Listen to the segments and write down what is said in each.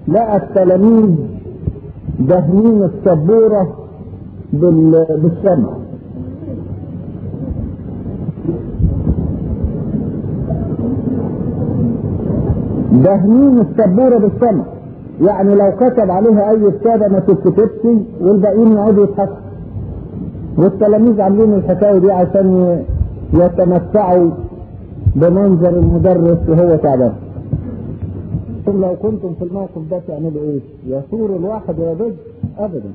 لقى التلاميذ دهنين السبورة بال... بالشمع دهنين السبورة بالشمع يعني لو كتب عليها اي كتابة ما تتكتبش والباقيين يقعدوا يضحكوا والتلاميذ عاملين الحكاية دي عشان يتمتعوا بمنظر المدرس وهو تعبان انتم لو كنتم في الموقف ده تعملوا ايه؟ يثور الواحد ويضج؟ ابدا.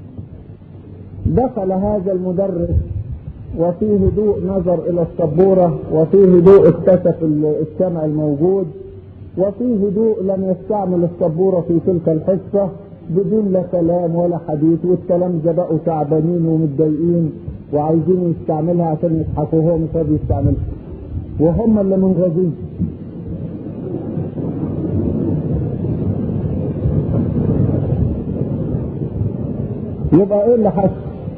دخل هذا المدرس وفي هدوء نظر الى السبورة وفي هدوء اكتشف الشمع الموجود وفي هدوء لم يستعمل السبورة في تلك الحصة بدون لا كلام ولا حديث والكلام ده بقوا تعبانين ومتضايقين وعايزين يستعملها عشان يضحكوا وهو مش راضي يستعملها وهم اللي منغازين يبقى ايه اللي حصل؟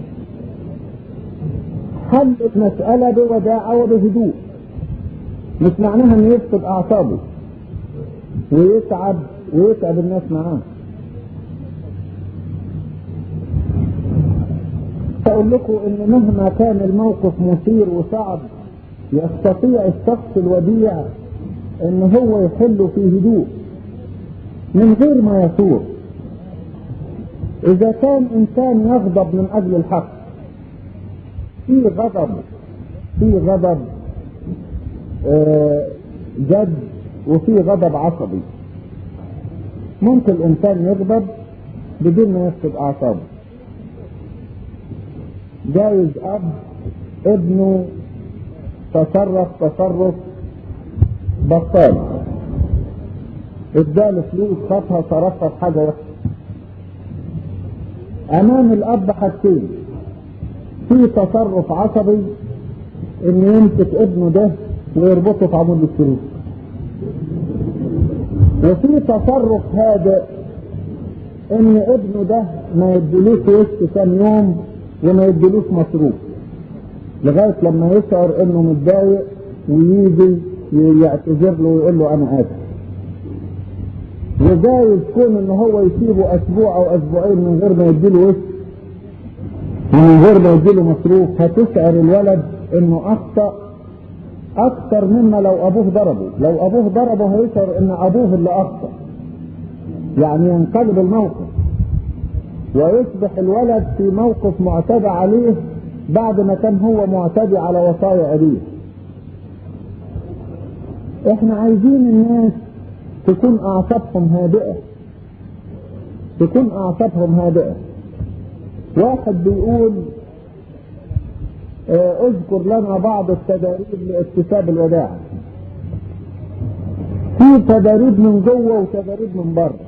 حل المسألة بوداعة وبهدوء مش معناها انه يفقد اعصابه ويتعب ويتعب الناس معاه اقول لكم ان مهما كان الموقف مثير وصعب يستطيع الشخص الوديع ان هو يحله في هدوء من غير ما يثور اذا كان انسان يغضب من اجل الحق في غضب في غضب آه جد وفي غضب عصبي ممكن الانسان يغضب بدون ما يفقد اعصابه جايز اب ابنه تصرف تصرف بطال اداله فلوس خدها صرفها في حاجه وحشه امام الاب حاجتين في تصرف عصبي انه يمسك ابنه ده ويربطه في عمود السرير وفي تصرف هادئ ان ابنه ده ما يديلوش وش كام يوم وما يديلوش مصروف لغايه لما يشعر انه متضايق ويجي يعتذر له ويقول له انا اسف وجايز كون ان هو يسيبه اسبوع او اسبوعين من غير ما يديله وش ومن غير ما يديله مصروف هتشعر الولد انه اخطأ اكثر مما لو ابوه ضربه لو ابوه ضربه هيشعر ان ابوه اللي اخطأ يعني ينقلب الموقف ويصبح الولد في موقف معتدى عليه بعد ما كان هو معتدي على وصايا ابيه احنا عايزين الناس تكون اعصابهم هادئه تكون اعصابهم هادئه واحد بيقول اه اذكر لنا بعض التداريب لاكتساب الوداع في تداريب من جوه وتداريب من بره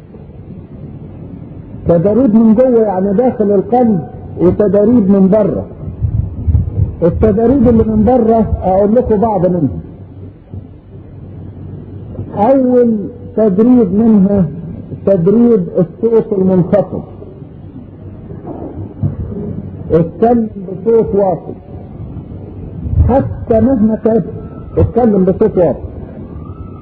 تداريب من جوه يعني داخل القلب وتداريب من بره التداريب اللي من بره اقول لكم بعض منها اول تدريب منها تدريب الصوت المنخفض اتكلم بصوت واطي حتى مهما كان اتكلم بصوت واطي